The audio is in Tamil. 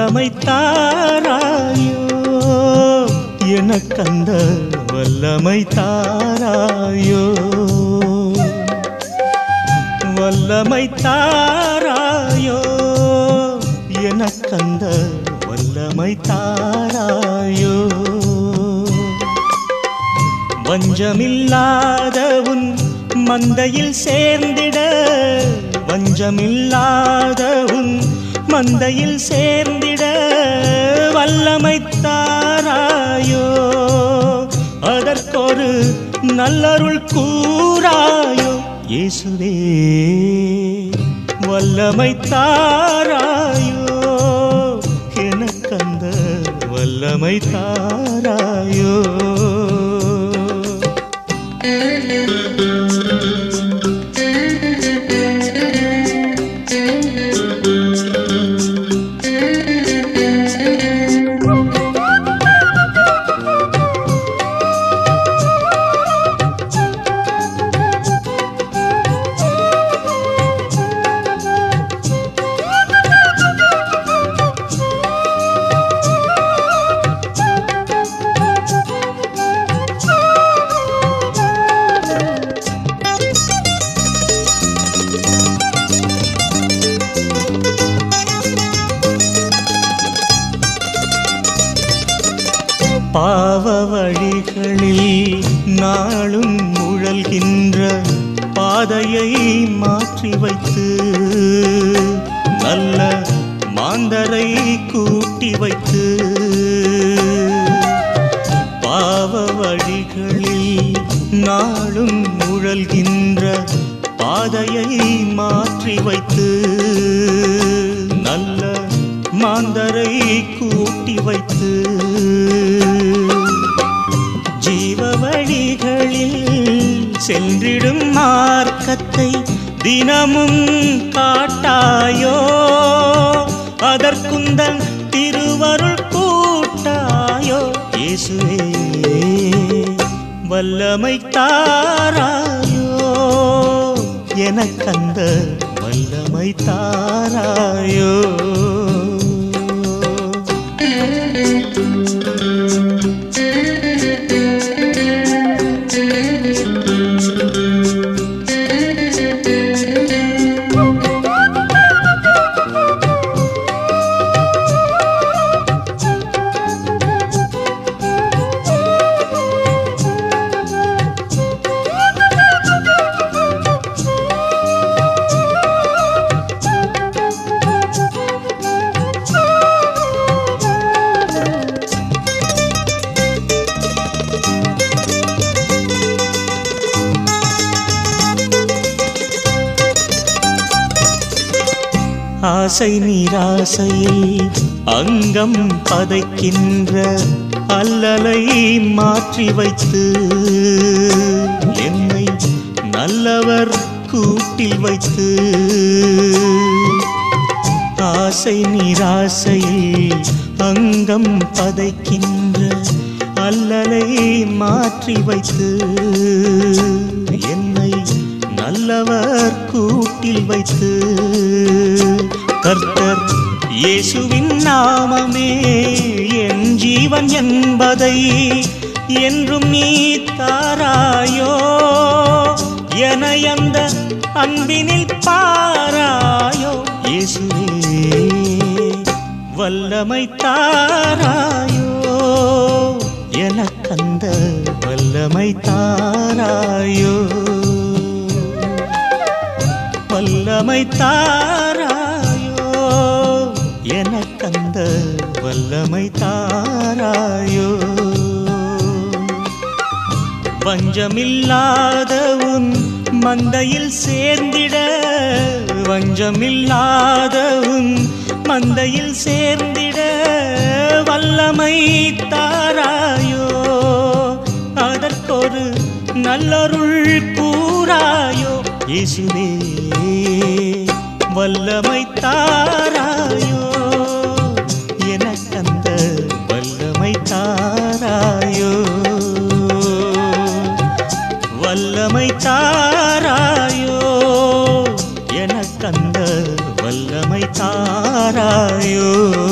வல்லமை தாராயோ எனக்கந்த வல்லமை தாராயோ வல்லமை தாராயோ எனக்கந்த வல்லமை தாராயோ வஞ்சமில்லாத உன் மந்தையில் சேர்ந்திட வஞ்சமில்லாத உன் மந்தையில் சேர்ந்திட வல்லமை தாராயோ அதற்கொரு நல்லருள் கூறாயோ இயேசுவே வல்லமை தாராயோ எனக்கந்த வல்லமை தாராயோ பாவ வழிகளில் நாளும் உழல்கின்ற பாதையை மாற்றி வைத்து நல்ல மாந்தரை கூட்டி வைத்து பாவ வழிகளில் நாளும் உழல்கின்ற பாதையை மாற்றி வைத்து நல்ல மாந்தரை கூட்டி வைத்து ஜீவ வழிகளில் சென்றிடும் மார்க்கத்தை தினமும் காட்டாயோ அதற்குந்தன் திருவருள் கூட்டாயோ இயேசுவே வல்லமை தாராயோ எனக்கந்த வல்லமை தாராயோ ஆசை நீராசையில் அங்கம் பதைக்கின்ற அல்லலை மாற்றி வைத்து என்னை நல்லவர் கூட்டில் வைத்து ஆசை நீராசையில் அங்கம் பதைக்கின்ற அல்லலை மாற்றி வைத்து என்னை நல்லவர் கூட்டில் வைத்து கர்த்தர் இயேசுவின் நாமமே என் ஜீவன் என்பதை என்றும் நீ தாராயோ என அந்த அன்பினில் பாராயோ இயேசுவே வல்லமை தாராயோ எனக்கந்த வல்லமை தாராயோ வல்லமை தாராயோ எனக்கந்த வல்லமை தாராயோ வஞ்சமில்லாத உன் மந்தையில் சேர்ந்திட வஞ்சமில்லாத உன் மந்தையில் சேர்ந்திட வல்லமை தாராயோ அதற்கொரு நல்லருள் கூறாயோ இயேசுவே வல்லமை தாராயோ எனக்கந்த வல்லமை தாராயோ வல்லமை தாராயோ எனக்கந்த வல்லமை தாராயோ